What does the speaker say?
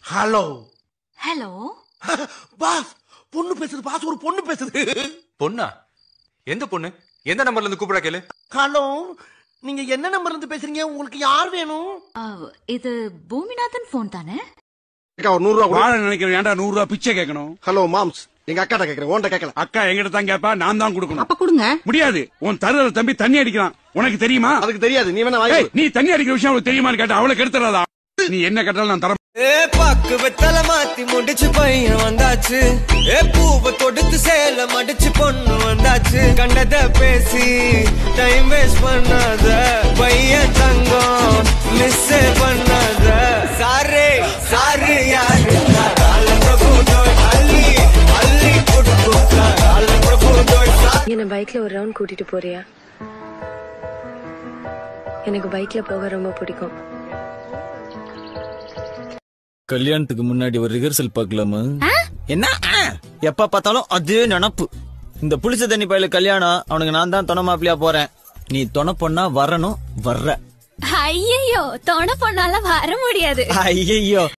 Hello hello boss பொண்ணு பேசுது pass ஒரு பொண்ணு பேசுது பொண்ணா எந்த பொண்ணு எந்த நம்பர்ல இருந்து கூப்பிடா கேளு ஹலோ நீங்க என்ன நம்பர்ல இருந்து பேசுறீங்க உங்களுக்கு யார் வேணும் இது பூமிநாதன் ஃபோன் தானே அக்கா ஒரு நூறு ரூபா கொடு. வாழ நினைக்கிறேன் ஏன்டா நூறு ரூபாய் பிச்சை கேட்கணும் ஹலோ மாம்ஸ் எங்க அக்காட்ட கேக்குறேன் உன்கிட்ட கேட்கல அக்கா எங்கிட்ட தான் கேப்பா நான் தான் கொடுக்கணும் அப்ப கொடுங்க முடியாது உன் தருதல தம்பி தண்ணி அடிக்கிறான் உனக்கு தெரியுமா அதுக்கு தெரியாது நீ வேணா வாங்கி ஏய், நீ தண்ணி அடிக்கிற விஷயம் அவளுக்கு தெரியுமான்னு கேட்டா அவளுக்கு எடுத்துறாதா நீ என்ன கேட்டாலும் நான் தர ஏ பாக்கு வெத்தல மாத்தி முடிச்சு பையன் வந்தாச்சு ஏ பூவை தொடுத்து சேல மடிச்சு பொண்ணு வந்தாச்சு கண்டத பேசி டைம் வேஸ்ட் பண்ணாத பையன் தங்கம் மிஸ் பண்ணாத சாரே சாரு யாரு கால பிரபு தோய் அள்ளி அள்ளி கொடுக்கும் கால பிரபு தோய் என்ன பைக்ல ஒரு ரவுண்ட் கூட்டிட்டு போறியா எனக்கு பைக்ல போக ரொம்ப பிடிக்கும் கல்யாணத்துக்கு முன்னாடி ஒரு ரிஹர்சல் பார்க்கலாமா என்ன ஆ? எப்ப பார்த்தாலும் அதே நினப்பு இந்த புளிச்ச தண்ணி பையில கல்யாணம் அவனுக்கு நான் தான் துணை மாப்பிளையா போறேன் நீ துணை பொண்ணா வரணும் வர்ற ஐயோ தொண பொண்ணால வர முடியாது ஐயோ